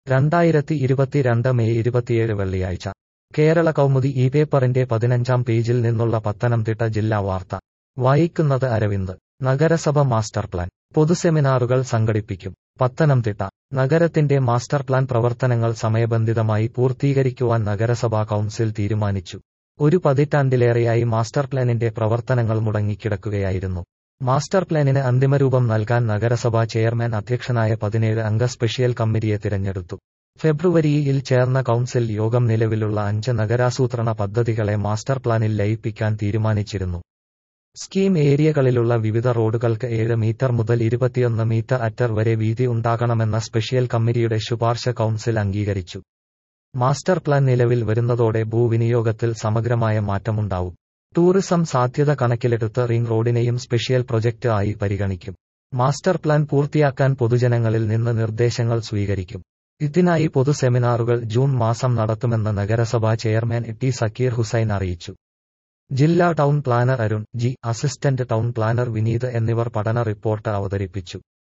രണ്ടായിരത്തി ഇരുപത്തിരണ്ട് മെയ് ഇരുപത്തിയേഴ് വെള്ളിയാഴ്ച കേരള കൗമുദി ഈ പേപ്പറിന്റെ പതിനഞ്ചാം പേജിൽ നിന്നുള്ള പത്തനംതിട്ട ജില്ലാ വാർത്ത വായിക്കുന്നത് അരവിന്ദ് നഗരസഭ മാസ്റ്റർ പ്ലാൻ പൊതുസെമിനാറുകൾ സംഘടിപ്പിക്കും പത്തനംതിട്ട നഗരത്തിന്റെ മാസ്റ്റർ പ്ലാൻ പ്രവർത്തനങ്ങൾ സമയബന്ധിതമായി പൂർത്തീകരിക്കുവാൻ നഗരസഭാ കൗൺസിൽ തീരുമാനിച്ചു ഒരു പതിറ്റാണ്ടിലേറെയായി മാസ്റ്റർ പ്ലാനിന്റെ പ്രവർത്തനങ്ങൾ മുടങ്ങിക്കിടക്കുകയായിരുന്നു മാസ്റ്റർ പ്ലാനിന് അന്തിമരൂപം നൽകാൻ നഗരസഭാ ചെയർമാൻ അധ്യക്ഷനായ പതിനേഴ് അംഗ സ്പെഷ്യൽ കമ്മിറ്റിയെ തിരഞ്ഞെടുത്തു ഫെബ്രുവരിയിൽ ചേർന്ന കൗൺസിൽ യോഗം നിലവിലുള്ള അഞ്ച് നഗരാസൂത്രണ പദ്ധതികളെ മാസ്റ്റർ പ്ലാനിൽ ലയിപ്പിക്കാൻ തീരുമാനിച്ചിരുന്നു സ്കീം ഏരിയകളിലുള്ള വിവിധ റോഡുകൾക്ക് ഏഴ് മീറ്റർ മുതൽ ഇരുപത്തിയൊന്ന് മീറ്റർ അറ്റർ വരെ വീതി ഉണ്ടാകണമെന്ന സ്പെഷ്യൽ കമ്മിറ്റിയുടെ ശുപാർശ കൗൺസിൽ അംഗീകരിച്ചു മാസ്റ്റർ പ്ലാൻ നിലവിൽ വരുന്നതോടെ ഭൂവിനിയോഗത്തിൽ സമഗ്രമായ മാറ്റമുണ്ടാവും ടൂറിസം സാധ്യത കണക്കിലെടുത്ത് റിംഗ് റോഡിനെയും സ്പെഷ്യൽ പ്രൊജക്ട് ആയി പരിഗണിക്കും മാസ്റ്റർ പ്ലാൻ പൂർത്തിയാക്കാൻ പൊതുജനങ്ങളിൽ നിന്ന് നിർദ്ദേശങ്ങൾ സ്വീകരിക്കും ഇതിനായി പൊതു സെമിനാറുകൾ ജൂൺ മാസം നടത്തുമെന്ന് നഗരസഭാ ചെയർമാൻ ടി സക്കീർ ഹുസൈൻ അറിയിച്ചു ജില്ലാ town planner Arun G assistant town planner Vineeth എന്നിവർ പഠന റിപ്പോർട്ട് അവതരിപ്പിച്ചു